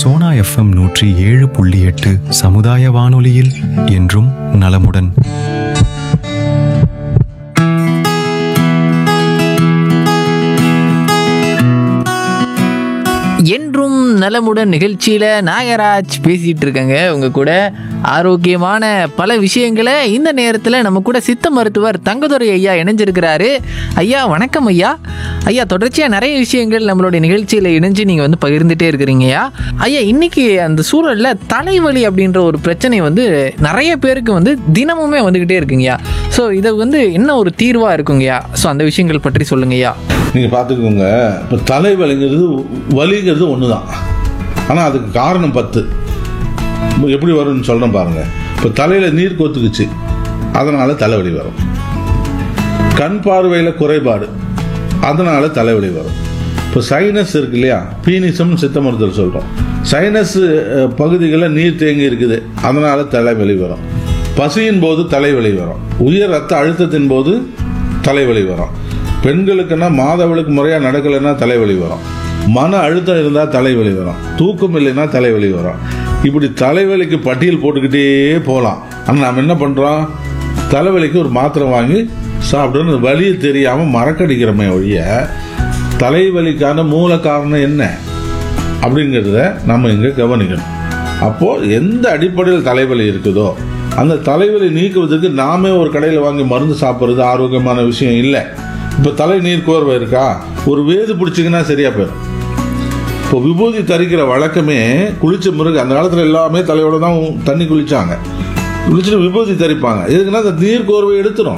Sona FM நூற்றி ஏழு புள்ளி எட்டு சமுதாய வானொலியில் என்றும் நலமுடன் என்றும் நலமுடன் நிகழ்ச்சியில் நாகராஜ் பேசிகிட்டு இருக்கேங்க உங்க கூட ஆரோக்கியமான பல விஷயங்களை இந்த நேரத்தில் நம்ம கூட சித்த மருத்துவர் தங்கதுரை ஐயா இணைஞ்சிருக்கிறாரு ஐயா வணக்கம் ஐயா ஐயா தொடர்ச்சியாக நிறைய விஷயங்கள் நம்மளுடைய நிகழ்ச்சியில் இணைஞ்சு நீங்கள் வந்து பகிர்ந்துட்டே இருக்கிறீங்கய்யா ஐயா இன்னைக்கு அந்த சூழலில் தலைவலி அப்படின்ற ஒரு பிரச்சனை வந்து நிறைய பேருக்கு வந்து தினமுமே வந்துக்கிட்டே இருக்குங்கய்யா ஸோ இதை வந்து என்ன ஒரு தீர்வாக இருக்குங்கய்யா ஸோ அந்த விஷயங்கள் பற்றி சொல்லுங்கய்யா நீங்கள் பார்த்துக்கோங்க இப்போ தலைவலிங்கிறது வலிங்கிறது ஒன்று தான் ஆனால் அதுக்கு காரணம் பத்து இப்ப எப்படி வரும்னு சொல்கிறேன் பாருங்கள் இப்போ தலையில் நீர் கொத்துக்குச்சு அதனால் தலைவலி வரும் கண் பார்வையில் குறைபாடு அதனால் தலைவலி வரும் இப்போ சைனஸ் இருக்கு இல்லையா பீனிசம் சித்த மருத்துவர் சொல்கிறோம் சைனஸ் பகுதிகளில் நீர் தேங்கி இருக்குது அதனால் தலைவலி வரும் பசியின் போது தலைவலி வரும் உயர் ரத்த அழுத்தத்தின் போது தலைவலி வரும் பெண்களுக்குன்னா மாதவளுக்கு முறையாக நடக்கலைன்னா தலைவலி வரும் மன அழுத்தம் இருந்தால் தலைவலி வரும் தூக்கம் இல்லைன்னா தலைவலி வரும் இப்படி தலைவலிக்கு பட்டியல் போட்டுக்கிட்டே போகலாம் ஆனால் நாம் என்ன பண்ணுறோம் தலைவலிக்கு ஒரு மாத்திரை வாங்கி சாப்பிடுன்னு வலியை தெரியாமல் மறக்கடிக்கிறோமே ஒழிய தலைவலிக்கான மூல காரணம் என்ன அப்படிங்கிறத நம்ம இங்கே கவனிக்கணும் அப்போது எந்த அடிப்படையில் தலைவலி இருக்குதோ அந்த தலைவலி நீக்குவதற்கு நாமே ஒரு கடையில் வாங்கி மருந்து சாப்பிட்றது ஆரோக்கியமான விஷயம் இல்லை இப்போ தலை நீர் கோர்வை இருக்கா ஒரு வேது பிடிச்சிங்கன்னா சரியா போயிடும் இப்போ விபூதி தரிக்கிற வழக்கமே குளிச்ச மிருகு அந்த காலத்தில் எல்லாமே தலையோட தான் தண்ணி குளிச்சாங்க குளிச்சுட்டு விபூதி தரிப்பாங்க எதுக்குன்னா அந்த நீர் கோர்வை எடுத்துரும்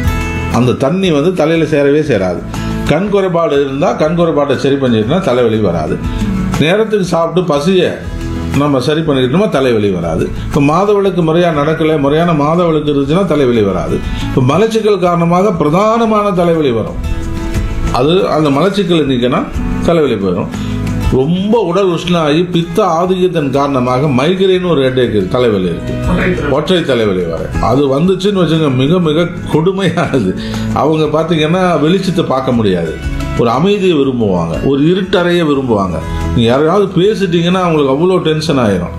அந்த தண்ணி வந்து தலையில் சேரவே சேராது கண் குறைபாடு இருந்தால் கண் குறைபாட்டை சரி பண்ணிட்டுனா தலைவலி வராது நேரத்துக்கு சாப்பிட்டு பசியை நம்ம சரி பண்ணிக்கிட்டோமா தலைவலி வராது இப்போ மாதவிளக்கு முறையாக நடக்கலை முறையான மாதவிளக்கு இருந்துச்சுன்னா தலைவலி வராது இப்போ மலச்சிக்கல் காரணமாக பிரதானமான தலைவலி வரும் அது அந்த மலச்சிக்கலை நீக்கினா தலைவலி போயிடும் ரொம்ப உடல் உஷ்ணாகி பித்த ஆதிக்கத்தின் காரணமாக மைக்ரேன் ஒரு ஹெட்டேக் இருக்கு தலைவலி இருக்கு ஒற்றை தலைவலி வர அது வந்துச்சுன்னு வச்சுங்க மிக மிக கொடுமையானது அவங்க பார்த்தீங்கன்னா வெளிச்சத்தை பார்க்க முடியாது ஒரு அமைதியை விரும்புவாங்க ஒரு இருட்டறையை விரும்புவாங்க நீங்க யாரையாவது பேசிட்டீங்கன்னா அவங்களுக்கு அவ்வளோ டென்ஷன் ஆயிரும்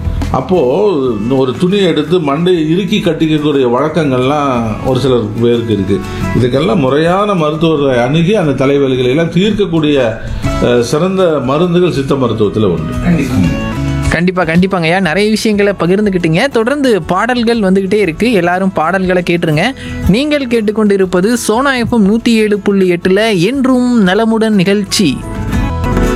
அப்போது ஒரு துணியை எடுத்து மண்டையை இறுக்கி கட்டிக்கக்கூடிய வழக்கங்கள்லாம் ஒரு சிலர் பேருக்கு இருக்கு இதுக்கெல்லாம் முறையான மருத்துவரை அணுகி அந்த தலைவலிகளை எல்லாம் தீர்க்கக்கூடிய அஹ், சிறந்த மருந்துகள் சித்த மருத்துவத்தில் உண்டு கண்டிப்பா கண்டிப்பாங்க ஐயா நிறைய விஷயங்களை பகிர்ந்துக்கிட்டீங்க தொடர்ந்து பாடல்கள் வந்துகிட்டே இருக்கு எல்லாரும் பாடல்களை கேட்டுருங்க நீங்கள் கேட்டுக்கொண்டிருப்பது சோனா எஃப்எம் நூத்தி ஏழு புள்ளி எட்டுல என்றும் நலமுடன் நிகழ்ச்சி